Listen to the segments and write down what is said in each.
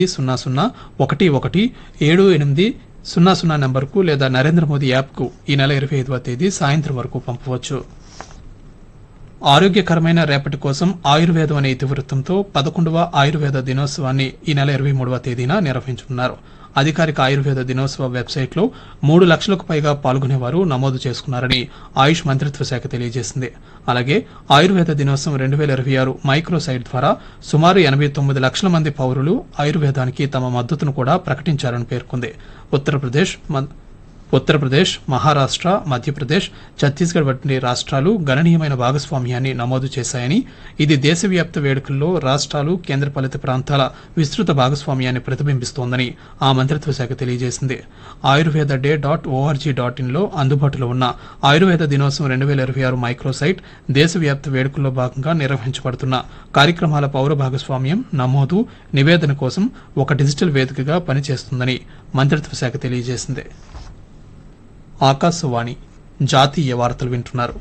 సున్నా సున్నా ఒకటి ఒకటి ఏడు ఎనిమిది సున్నా సున్నా నెంబర్కు లేదా నరేంద్ర మోదీ యాప్కు ఈ నెల ఇరవై ఐదవ తేదీ సాయంత్రం వరకు పంపవచ్చు ఆరోగ్యకరమైన రేపటి కోసం ఆయుర్వేదం అనే ఇతివృత్తంతో పదకొండవ ఆయుర్వేద దినోత్సవాన్ని ఈ నెల ఇరవై మూడవ తేదీన నిర్వహించనున్నారు అధికారిక ఆయుర్వేద దినోత్సవ వెబ్సైట్లో మూడు లక్షలకు పైగా పాల్గొనేవారు నమోదు చేసుకున్నారని ఆయుష్ మంత్రిత్వ శాఖ తెలియజేసింది అలాగే ఆయుర్వేద దినోత్సవం రెండు వేల ఇరవై ఆరు మైక్రో సైట్ ద్వారా సుమారు ఎనభై తొమ్మిది లక్షల మంది పౌరులు ఆయుర్వేదానికి తమ మద్దతును కూడా ప్రకటించారని పేర్కొంది ఉత్తరప్రదేశ్ మన్- ఉత్తరప్రదేశ్ మహారాష్ట్ర మధ్యప్రదేశ్ ఛత్తీస్గఢ్ వంటి రాష్ట్రాలు గణనీయమైన భాగస్వామ్యాన్ని నమోదు చేశాయని ఇది దేశవ్యాప్త వేడుకల్లో రాష్ట్రాలు కేంద్రపాలిత ప్రాంతాల విస్తృత భాగస్వామ్యాన్ని ప్రతిబింబిస్తోందని ఆ మంత్రిత్వ శాఖ తెలియజేసింది Ayurveda day dot O R G dot ఇన్లో అందుబాటులో ఉన్న ఆయుర్వేద దినోత్సవం రెండు వేల ఇరవై ఆరు మైక్రోసైట్ దేశవ్యాప్త వేడుకల్లో భాగంగా నిర్వహించబడుతున్న కార్యక్రమాల పౌర భాగస్వామ్యం నమోదు నివేదన కోసం ఒక డిజిటల్ వేదికగా పనిచేస్తుందని మంత్రిత్వ శాఖ తెలియజేసింది ఆకాశవాణి జాతీయ వార్తలు వింటున్నారు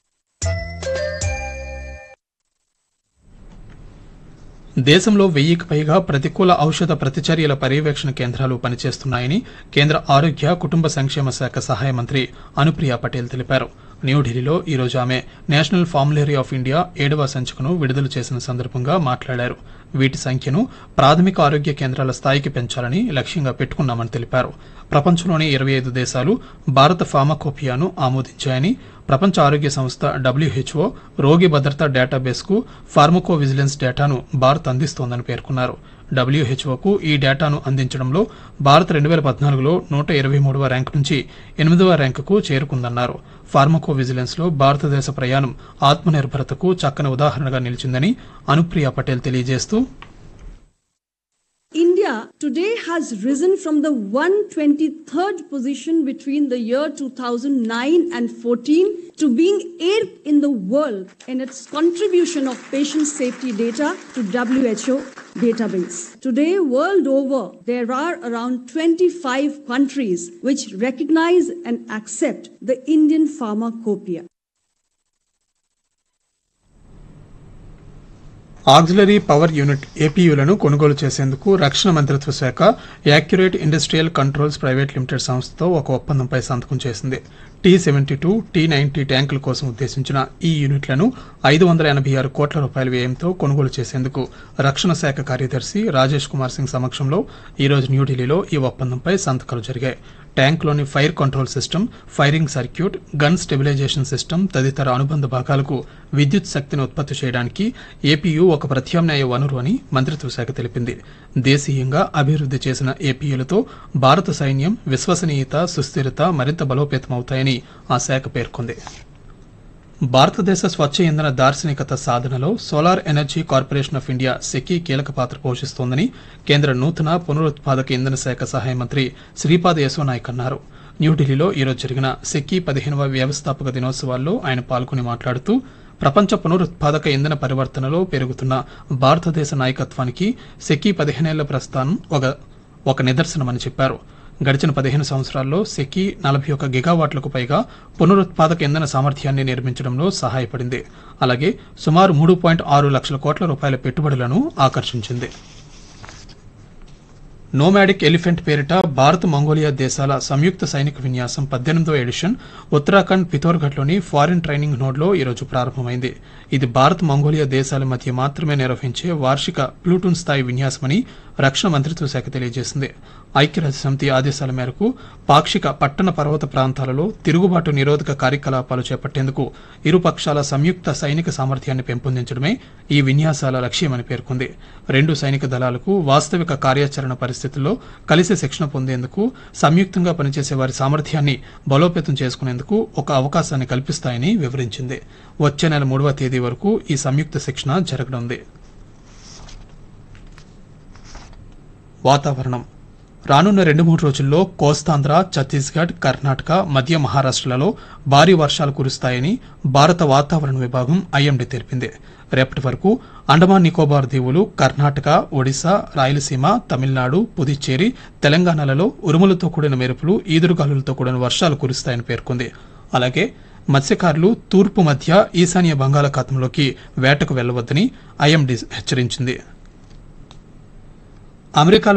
దేశంలో వెయ్యికి పైగా ప్రతికూల ఔషధ ప్రతిచర్యల పర్యవేక్షణ కేంద్రాలు పనిచేస్తున్నాయని కేంద్ర ఆరోగ్య కుటుంబ సంక్షేమ శాఖ సహాయ మంత్రి అనుప్రియ పటేల్ తెలిపారు న్యూఢిల్లీలో ఈ రోజు ఆమె నేషనల్ ఫార్ములరీ ఆఫ్ ఇండియా ఏడవ సంచికను విడుదల చేసిన సందర్భంగా మాట్లాడారు వీటి సంఖ్యను ప్రాథమిక ఆరోగ్య కేంద్రాల స్థాయికి పెంచాలని లక్ష్యంగా పెట్టుకున్నామని తెలిపారు ప్రపంచంలోని ఇరవై ఐదు దేశాలు భారత ఫార్మాకోపియాను ఆమోదించాయని ప్రపంచ ఆరోగ్య సంస్థ డబ్ల్యూహెచ్ఓ రోగి భద్రతా డేటాబేస్కు ఫార్మకో విజిలెన్స్ డేటాను భారత్ అందిస్తోందని పేర్కొన్నారు డబ్ల్యూహెచ్ఓకు ఈ డేటాను అందించడంలో భారత్ రెండు వేల పద్నాలుగులో నూట ఇరవై మూడవ ర్యాంకు నుంచి ఎనిమిదవ ర్యాంకుకు చేరుకుందన్నారు ఫార్మకో విజిలెన్స్ లో భారతదేశ ప్రయాణం ఆత్మనిర్భరతకు చక్కని ఉదాహరణగా నిలిచిందని అనుప్రియ పటేల్ తెలియజేస్తూ India today has risen from the 123rd position between the year 2009 and 14 to being 8th in the world in its contribution of patient safety data to WHO database. Today, world over, there are around 25 countries which recognize and accept the Indian pharmacopoeia. Auxiliary power unit ఏపీయూలను కొనుగోలు చేసేందుకు రక్షణ మంత్రిత్వ శాఖ accurate industrial controls private limited సంస్థతో ఒక ఒప్పందంపై సంతకం చేసింది T seventy two T ninety ట్యాంకుల కోసం ఉద్దేశించిన ఈ యూనిట్లను ఐదు వందల ఎనభై ఆరు కోట్ల రూపాయల వ్యయంతో కొనుగోలు చేసేందుకు రక్షణ శాఖ కార్యదర్శి రాజేష్ కుమార్ సింగ్ సమక్షంలో ఈ రోజు న్యూఢిల్లీలో ఈ ఒప్పందంపై సంతకాలు జరిగాయి ట్యాంక్లోని fire control system firing circuit gun stabilisation system తదితర అనుబంధ భాగాలకు విద్యుత్ శక్తిని ఉత్పత్తి చేయడానికి ఏపీయు ఒక ప్రత్యామ్నాయ వనరు అని మంత్రిత్వ శాఖ తెలిపింది దేశీయంగా అభివృద్ధి చేసిన ఏపీయులతో భారత సైన్యం విశ్వసనీయత సుస్థిరత మరింత బలోపేతమవుతాయని ఆ శాఖ పేర్కొంది భారతదేశ స్వచ్ఛ ఇంధన దార్శనికత సాధనలో solar energy corporation of India SECI కీలక పాత్ర పోషిస్తోందని కేంద్ర నూతన పునరుత్పాదక ఇంధన శాఖ సహాయ మంత్రి శ్రీపాద్ యశో నాయక్ అన్నారు న్యూఢిల్లీలో ఈరోజు జరిగిన సెకీ పదిహేనవ వ్యవస్థాపక దినోత్సవాల్లో ఆయన పాల్గొని మాట్లాడుతూ ప్రపంచ పునరుత్పాదక ఇంధన పరివర్తనలో పెరుగుతున్న భారతదేశ నాయకత్వానికి సెకీ పదిహేనేళ్ల ప్రస్థానం ఒక ఒక నిదర్శనమని చెప్పారు గడిచిన పదిహేను సంవత్సరాల్లో సెకీ నలభై ఒక్క గిగావాట్లకు పైగా పునరుత్పాదక ఇంధన సామర్థ్యాన్ని నిర్మించడంలో సహాయపడింది అలాగే సుమారు మూడు పాయింట్ ఆరు లక్షల కోట్ల రూపాయల పెట్టుబడులను ఆకర్షించింది నోమాడిక్ ఎలిఫెంట్ పేరిట భారత్ మంగోలియా దేశాల సంయుక్త సైనిక విన్యాసం పద్దెనిమిదవ ఎడిషన్ ఉత్తరాఖండ్ పిథోర్ఘట్లోని ఫారిన్ ట్రైనింగ్ నోడ్లో ఈరోజు ప్రారంభమైంది ఇది భారత్ మంగోలియా దేశాల మధ్య మాత్రమే నిర్వహించే వార్షిక ప్లూటూన్ స్థాయి విన్యాసమని రక్షణ మంత్రిత్వ శాఖ తెలియజేసింది ఐక్యరాజ్య సమితి ఆదేశాల మేరకు పాక్షిక పట్టణ పర్వత ప్రాంతాలలో తిరుగుబాటు నిరోధక కార్యకలాపాలు చేపట్టేందుకు ఇరు పక్షాల సంయుక్త సైనిక సామర్థ్యాన్ని పెంపొందించడమే ఈ విన్యాసాల లక్ష్యమని పేర్కొంది రెండు సైనిక దళాలకు వాస్తవిక కార్యాచరణ పరిస్థితుల్లో కలిసి శిక్షణ పొందేందుకు సంయుక్తంగా పనిచేసే వారి సామర్థ్యాన్ని బలోపేతం చేసుకునేందుకు ఒక అవకాశాన్ని కల్పిస్తాయని వివరించింది వచ్చే నెల మూడవ తేదీ వరకు ఈ సంయుక్త శిక్షణ జరగనుంది వాతావరణం రానున్న రెండు మూడు రోజుల్లో కోస్తాంధ్ర ఛత్తీస్గఢ్ కర్ణాటక మధ్య మహారాష్ట్రలలో భారీ వర్షాలు కురుస్తాయని భారత వాతావరణ విభాగం ఐఎండీ తెలిపింది రేపటి వరకు అండమాన్ నికోబార్ దీవులు కర్ణాటక ఒడిశా రాయలసీమ తమిళనాడు పుదుచ్చేరి తెలంగాణలలో ఉరుములతో కూడిన మెరుపులు ఈదురుగాలులతో కూడిన వర్షాలు కురుస్తాయని పేర్కొంది అలాగే మత్స్యకారులు తూర్పు మధ్య ఈశాన్య బంగాళాఖాతంలోకి వేటకు వెళ్లవద్దని ఐఎండీ హెచ్చరించింది అమెరికాలో